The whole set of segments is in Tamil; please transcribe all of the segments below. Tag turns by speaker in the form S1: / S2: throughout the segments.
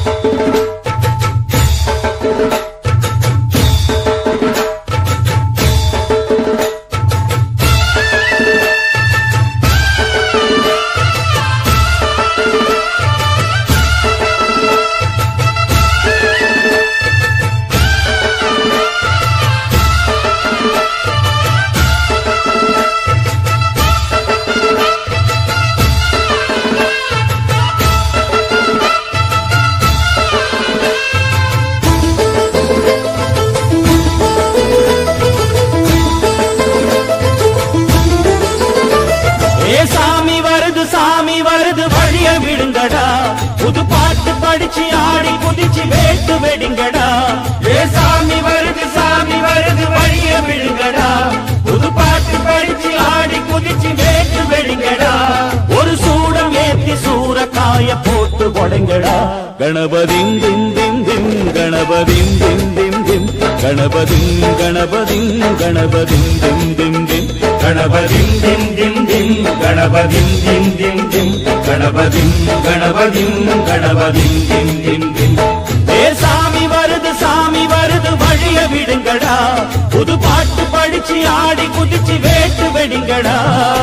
S1: ஏ சாமி வருது சாமி வருது வழிய விடுங்கடா புது பாட்டு படிச்சு ஆடி குதிச்சு வேட்டு வெடிங்கடா ஏ சாமி வருது சாமி வருது வழிய விடுங்கடா புது பாட்டு படிச்சு ஆடி குதிச்சு வேட்டு வெடிங்கடா ஒரு சூடம் ஏத்தி சூறக்காய போட்டு கொடைங்கடா கணபதிங் திம் திம் திம் கணபதிங் திம் திம் திம் கணபதிங் கணபதிங் கணபதிங் திம் திம் திம் கணபதிம் திம் திம் திம் கணபதிம் திம் திம் திம் கணபதிம் கணபதிம் கணபதிம் திம் திம் திம் ஏ சாமி வருது சாமி வருது வழிய விடுங்கடா புது பாட்டு படிச்சு ஆடி குதிச்சு வேட்டு வெடிங்கடா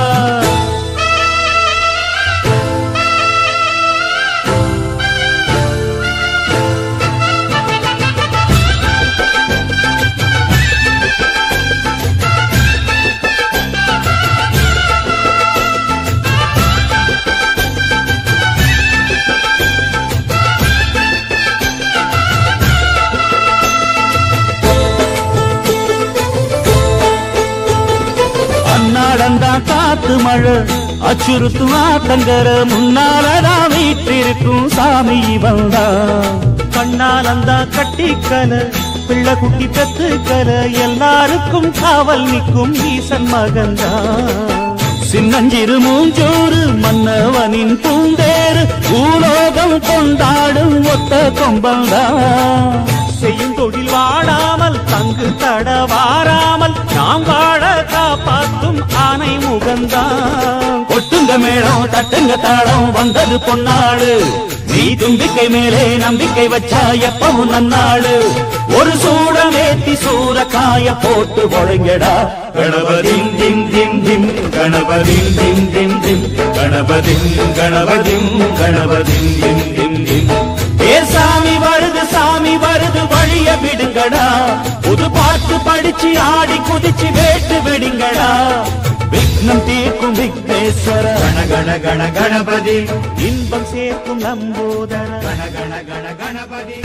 S1: அன்னாடந்தா காத்து மழை அச்சுறுத்தும் ஆத்தங்கர முன்னாலதான் வீட்டிருக்கும் சாமி வந்தா கண்ணாலந்தா கட்டிக்கல பிள்ளை குட்டி பெத்துக்கல எல்லாருக்கும் காவல் நிற்கும் ஈசன் மகந்தா சின்னஞ்சிறு மூஞ்சோறு மன்னவனின் பூந்தேறு பூலோகம் கொண்டாடும் ஒத்த கொம்பந்தா செய்யும் தொழில் வாடாமல் தங்கு தட வாராமல் நாம் வாழ காப்பாத்தும் ஆனை முகந்தான் கொட்டுங்க மேளம் தட்டுங்க தாளம் வந்தது பொன்னாடு நீ தும்பிக்கை மேலே நம்பிக்கை வச்சா எப்பவும் நன்னாடு ஒரு சூடம் ஏத்தி சூறக்காய போட்டு பொழைங்கடா கணபதிம் திம் திம் திம் கணபதிம் திம் திம் திம் கணபதிம் கணபதிம் கணபதிம் திம் திம் திம் ஏ சாமி வருது சாமி வருது வழிய விடுங்கடா புது பாட்டு படிச்சு ஆடி குதிச்சு வேட்டு விடுங்கடா விக்னம் தீர்க்கும் விக்னேஸ்வர
S2: கண கண கண கணபதி
S1: இன்பம் சேர்க்கும் நம்போதர
S2: கண கண கண கணபதி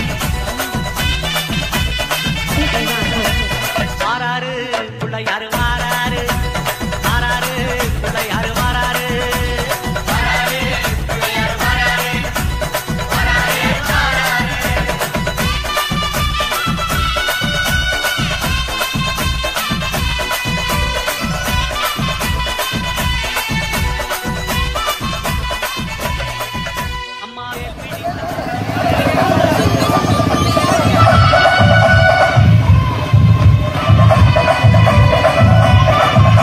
S3: மாறாரு பிள்ளையாரு மாறாரு மாறாரு பிள்ளையாரு மாறாரு மாறாரு பிள்ளையாரு மாறாரு மாறாரு மாறாரு அம்மாவே பிடி
S1: ஏ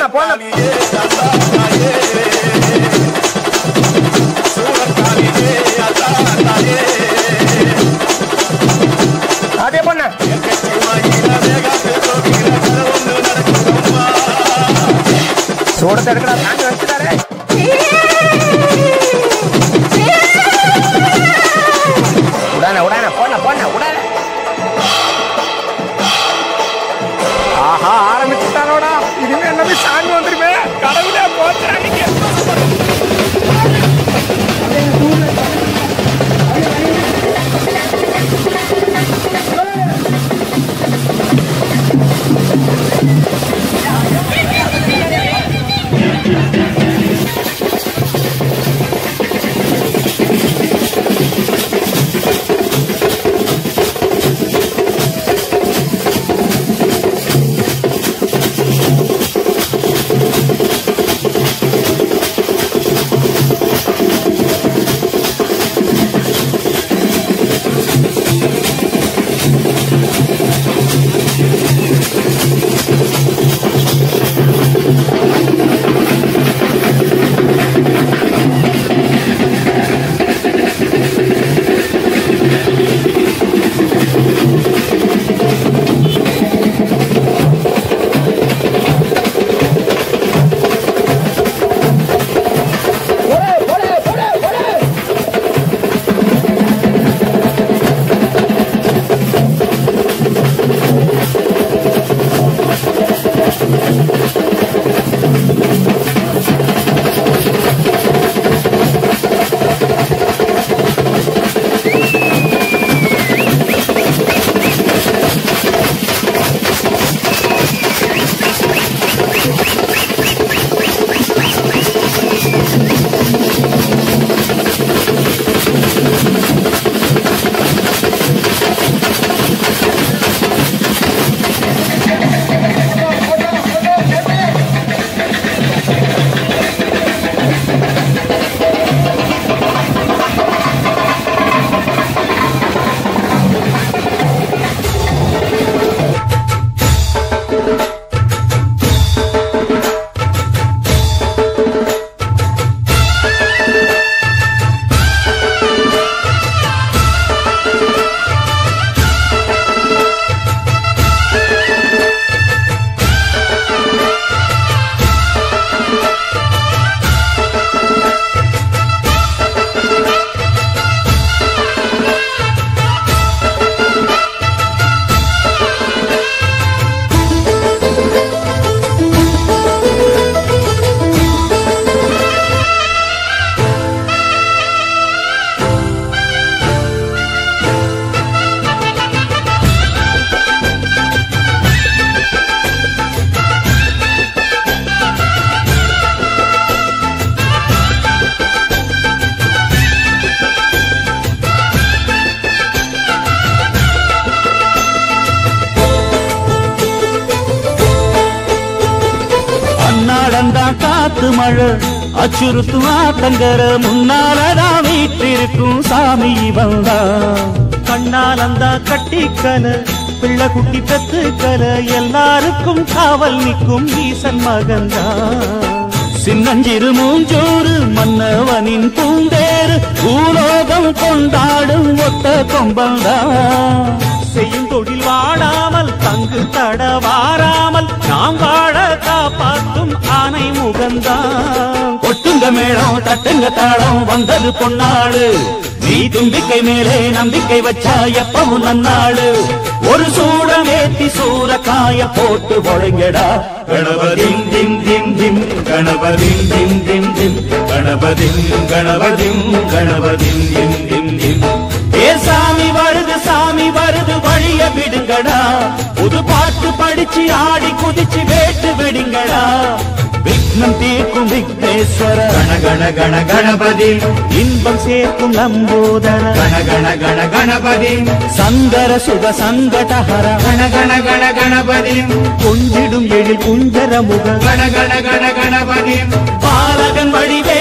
S4: போன அதே பண்ண சூடத்தை எடுக்கடா தாண்டி வச்சுட்டாரே உடான உடான போன போன உடான ஆஹா ஆரம்பிச்சுட்டாரோடா இனிமே என்னது சாமி வந்துருமே கடவுளே போச்சாங்க
S1: அந்நாடந்தான் காத்து மழை அச்சுறுத்தும் ஆத்தங்கர முன்னாலதான் வீற்றிருக்கும் சாமி வந்தா கண்ணாலந்தா கட்டிக்கல பிள்ளை குட்டி பெத்துக்கல எல்லாருக்கும் காவல் நிற்கும் ஈசன் மகந்தா சின்னஞ்சிறு மூஞ்சோறு மன்னவனின் பூந்தேறு பூலோகம் கொண்டாடும் ஒத்த கொம்பந்தா செய்யும் தொழில் வாடாமல் தங்கு தட வாராமல் நாம் வாழ காப்பாற்றும் ஆனை முகந்தான் கொட்டுங்க மேளம் தட்டுங்க தாளம் வந்தது பொன்னாடு நீ தும்பிக்கை மேலே நம்பிக்கை வச்சா எப்பவும் நன்னாடு ஒரு சூடம் ஏத்தி சூறக்காய போட்டு ஒழுங்கடா
S2: கணபதிம் திம் திம் திம் கணபதிம் திம் திம் திம் கணபதிம் கணபதிம் கணபதிம் திம் திம் திம்
S1: ஏ சாமி வருது சாமி வருது வழிய விடுங்கடா புது பாட்டு படிச்சு ஆடி குதிச்சு வேட்டு விடுங்கடா விக்னம் தீர்க்கும் விக்னேஸ்வர
S2: கண கண கண கணபதி
S1: இன்பம் சேர்க்கும் லம்போதர
S2: கண கண கண கணபதி
S1: சங்கர சுக சங்கடஹர
S2: கண கண கண கணபதி
S1: கொஞ்சிடும் எழில் குஞ்சர முக
S2: கண கண கண கணபதி
S1: பாலகன் வடிவே